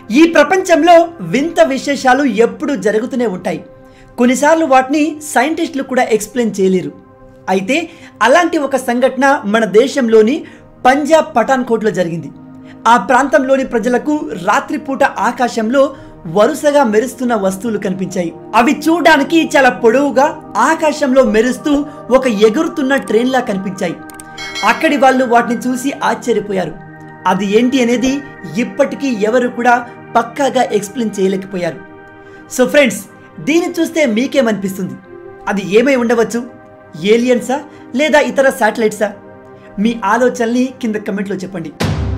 ఈ ప్రపంచంలో వింత విశేషాలు ఎప్పుడూ జరుగుతూనే ఉంటాయి కొన్నిసార్లు వాటిని సైంటిస్టులు కూడా ఎక్స్ప్లెయిన్ చేయలేరు అయితే అలాంటి ఒక సంఘటన మన దేశంలోని పంజాబ్ పఠాన్కోట్లో జరిగింది ఆ ప్రాంతంలోని ప్రజలకు రాత్రిపూట ఆకాశంలో వరుసగా మెరుస్తున్న వస్తువులు కనిపించాయి అవి చూడడానికి చాలా పొడవుగా ఆకాశంలో మెరుస్తూ ఒక ఎగురుతున్న ట్రైన్లా కనిపించాయి అక్కడి వాళ్ళు వాటిని చూసి ఆశ్చర్యపోయారు అది ఏంటి అనేది ఇప్పటికీ ఎవరు కూడా పక్కాగా ఎక్స్ప్లెయిన్ చేయలేకపోయారు సో ఫ్రెండ్స్ దీన్ని చూస్తే మీకేమనిపిస్తుంది అది ఏమై ఉండవచ్చు ఏలియన్సా లేదా ఇతర శాటిలైట్సా మీ ఆలోచనల్ని కింద కమెంట్లో చెప్పండి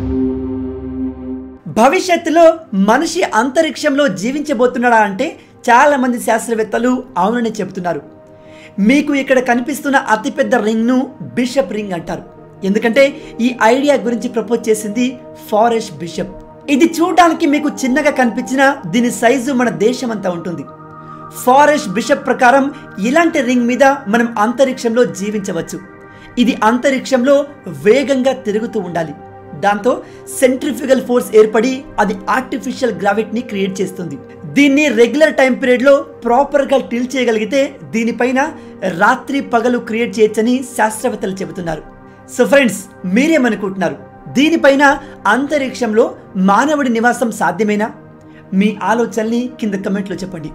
భవిష్యత్తులో మనిషి అంతరిక్షంలో జీవించబోతున్నాడా అంటే చాలా మంది శాస్త్రవేత్తలు అవునని చెబుతున్నారు మీకు ఇక్కడ కనిపిస్తున్న అతిపెద్ద రింగ్ను బిషప్ రింగ్ అంటారు ఎందుకంటే ఈ ఐడియా గురించి ప్రపోజ్ చేసింది ఫారెస్ట్ బిషప్ ఇది చూడడానికి మీకు చిన్నగా కనిపించిన దీని సైజు మన దేశమంతా ఉంటుంది ఫారెస్ట్ బిషప్ ప్రకారం ఇలాంటి రింగ్ మీద మనం అంతరిక్షంలో జీవించవచ్చు ఇది అంతరిక్షంలో వేగంగా తిరుగుతూ ఉండాలి దాంతో సెంట్రిఫిగల్ ఫోర్స్ ఏర్పడి అది ఆర్టిఫిషియల్ గ్రావిటీని క్రియేట్ చేస్తుంది దీన్ని రెగ్యులర్ టైం పీరియడ్లో ప్రాపర్గా టిల్ చేయగలిగితే దీనిపైన రాత్రి పగలు క్రియేట్ చేయొచ్చని శాస్త్రవేత్తలు చెబుతున్నారు సో ఫ్రెండ్స్ మీరేమనుకుంటున్నారు దీనిపైన అంతరిక్షంలో మానవుడి నివాసం సాధ్యమేనా మీ ఆలోచనల్ని కింద కమెంట్లో చెప్పండి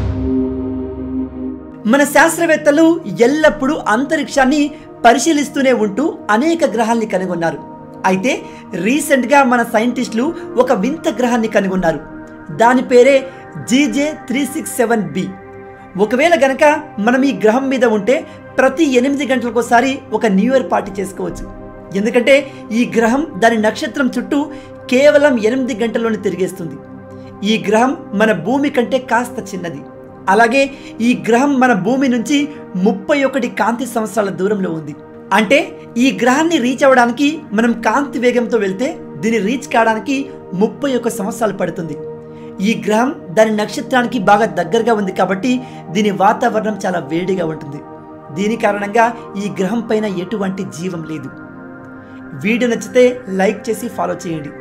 మన శాస్త్రవేత్తలు ఎల్లప్పుడూ అంతరిక్షాన్ని పరిశీలిస్తూనే ఉంటూ అనేక గ్రహాల్ని కనుగొన్నారు అయితే రీసెంట్గా మన సైంటిస్టులు ఒక వింత గ్రహాన్ని కనుగొన్నారు దాని పేరే GJ three six seven B ఒకవేళ గనక మనం ఈ గ్రహం మీద ఉంటే ప్రతి ఎనిమిది గంటలకోసారి ఒక న్యూ ఇయర్ పార్టీ చేసుకోవచ్చు ఎందుకంటే ఈ గ్రహం దాని నక్షత్రం చుట్టూ కేవలం ఎనిమిది గంటల్లోనే తిరిగేస్తుంది ఈ గ్రహం మన భూమి కంటే కాస్త చిన్నది అలాగే ఈ గ్రహం మన భూమి నుంచి ముప్పై ఒకటి కాంతి సంవత్సరాల దూరంలో ఉంది అంటే ఈ గ్రహాన్ని రీచ్ అవ్వడానికి మనం కాంతి వేగంతో వెళ్తే దీన్ని రీచ్ కావడానికి ముప్పై ఒక్క సంవత్సరాలు పడుతుంది ఈ గ్రహం దాని నక్షత్రానికి బాగా దగ్గరగా ఉంది కాబట్టి దీని వాతావరణం చాలా వేడిగా ఉంటుంది దీని కారణంగా ఈ గ్రహం పైన ఎటువంటి జీవం లేదు వీడియో నచ్చితే లైక్ చేసి ఫాలో చేయండి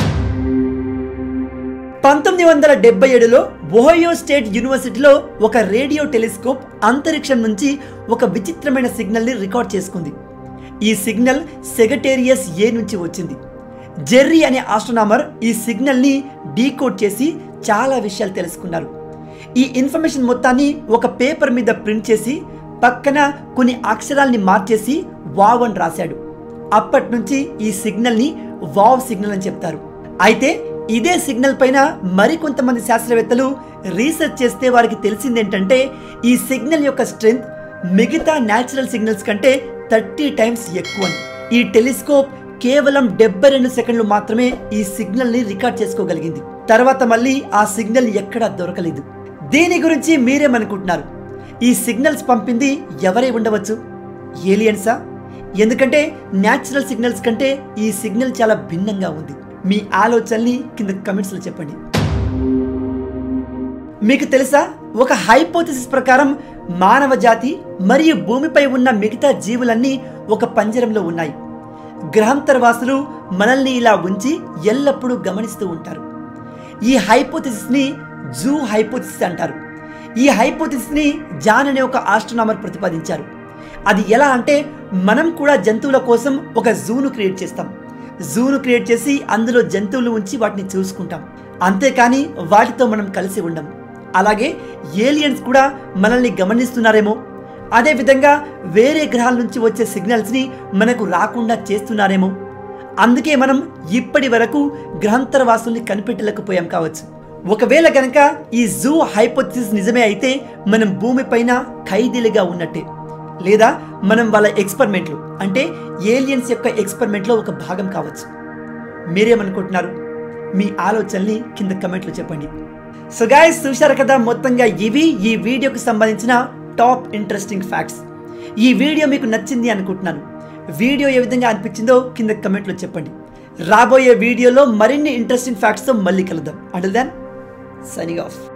పంతొమ్మిది వందల డెబ్బై ఏడులో ఓహయో స్టేట్ యూనివర్సిటీలో ఒక రేడియో టెలిస్కోప్ అంతరిక్షం నుంచి ఒక విచిత్రమైన సిగ్నల్ని రికార్డ్ చేసుకుంది ఈ సిగ్నల్ సెగటేరియస్ ఏ నుంచి వచ్చింది జెర్రీ అనే ఆస్ట్రోనామర్ ఈ సిగ్నల్ని డీకోడ్ చేసి చాలా విషయాలు తెలుసుకున్నారు ఈ ఇన్ఫర్మేషన్ మొత్తాన్ని ఒక పేపర్ మీద ప్రింట్ చేసి పక్కన కొన్ని అక్షరాల్ని మార్చేసి వావ్ అని రాశాడు అప్పటి నుంచి ఈ సిగ్నల్ని వావ్ సిగ్నల్ అని చెప్తారు అయితే ఇదే సిగ్నల్ పైన మరికొంతమంది శాస్త్రవేత్తలు రీసెర్చ్ చేస్తే వారికి తెలిసింది ఏంటంటే ఈ సిగ్నల్ యొక్క స్ట్రెంగ్త్ మిగతా న్యాచురల్ సిగ్నల్స్ కంటే థర్టీ టైమ్స్ ఎక్కువ ఈ టెలిస్కోప్ కేవలం డెబ్బై రెండు సెకండ్లు మాత్రమే ఈ సిగ్నల్ ని రికార్డ్ చేసుకోగలిగింది తర్వాత మళ్ళీ ఆ సిగ్నల్ ఎక్కడా దొరకలేదు దీని గురించి మీరేమనుకుంటున్నారు ఈ సిగ్నల్స్ పంపింది ఎవరై ఉండవచ్చు ఏలియన్సా ఎందుకంటే న్యాచురల్ సిగ్నల్స్ కంటే ఈ సిగ్నల్ చాలా భిన్నంగా ఉంది మీ ఆలోచనల్ని కింద కమెంట్స్లో చెప్పండి మీకు తెలుసా ఒక హైపోథిసిస్ ప్రకారం మానవ జాతి మరియు భూమిపై ఉన్న మిగతా జీవులన్నీ ఒక పంజరంలో ఉన్నాయి గ్రహాంతరవాసులు మనల్ని ఇలా ఉంచి ఎల్లప్పుడూ గమనిస్తూ ఉంటారు ఈ హైపోథిసిస్ని జూ హైపోథిసిస్ అంటారు ఈ హైపోథిసిస్ని జాన్ అనే ఒక ఆస్ట్రోనామర్ ప్రతిపాదించారు అది ఎలా అంటే మనం కూడా జంతువుల కోసం ఒక జూను క్రియేట్ చేస్తాం జూను క్రియేట్ చేసి అందులో జంతువులు ఉంచి వాటిని చూసుకుంటాం అంతేకాని వాటితో మనం కలిసి ఉండం అలాగే ఏలియన్స్ కూడా మనల్ని గమనిస్తున్నారేమో అదేవిధంగా వేరే గ్రహాల నుంచి వచ్చే సిగ్నల్స్ని మనకు రాకుండా చేస్తున్నారేమో అందుకే మనం ఇప్పటి వరకు గ్రహాంతరవాసుల్ని కనిపెట్టలేకపోయాం కావచ్చు ఒకవేళ గనక ఈ జూ హైపోథిసిస్ నిజమే అయితే మనం భూమిపైన ఖైదీలుగా ఉన్నట్టే లేదా మనం వాళ్ళ ఎక్స్పెరిమెంట్లు అంటే ఏలియన్స్ యొక్క ఎక్స్పెరిమెంట్లో ఒక భాగం కావచ్చు మీరేమనుకుంటున్నారు మీ ఆలోచనల్ని కింద కమెంట్లో చెప్పండి సో గాయస్ చూశారు కదా మొత్తంగా ఇవి ఈ వీడియోకి సంబంధించిన టాప్ ఇంట్రెస్టింగ్ ఫ్యాక్ట్స్ ఈ వీడియో మీకు నచ్చింది అనుకుంటున్నాను వీడియో ఏ విధంగా అనిపించిందో కింద కమెంట్లో చెప్పండి రాబోయే వీడియోలో మరిన్ని ఇంట్రెస్టింగ్ ఫ్యాక్ట్స్తో మళ్ళీ కలుద్దాం అంటిల్ దెన్ సైనింగ్ ఆఫ్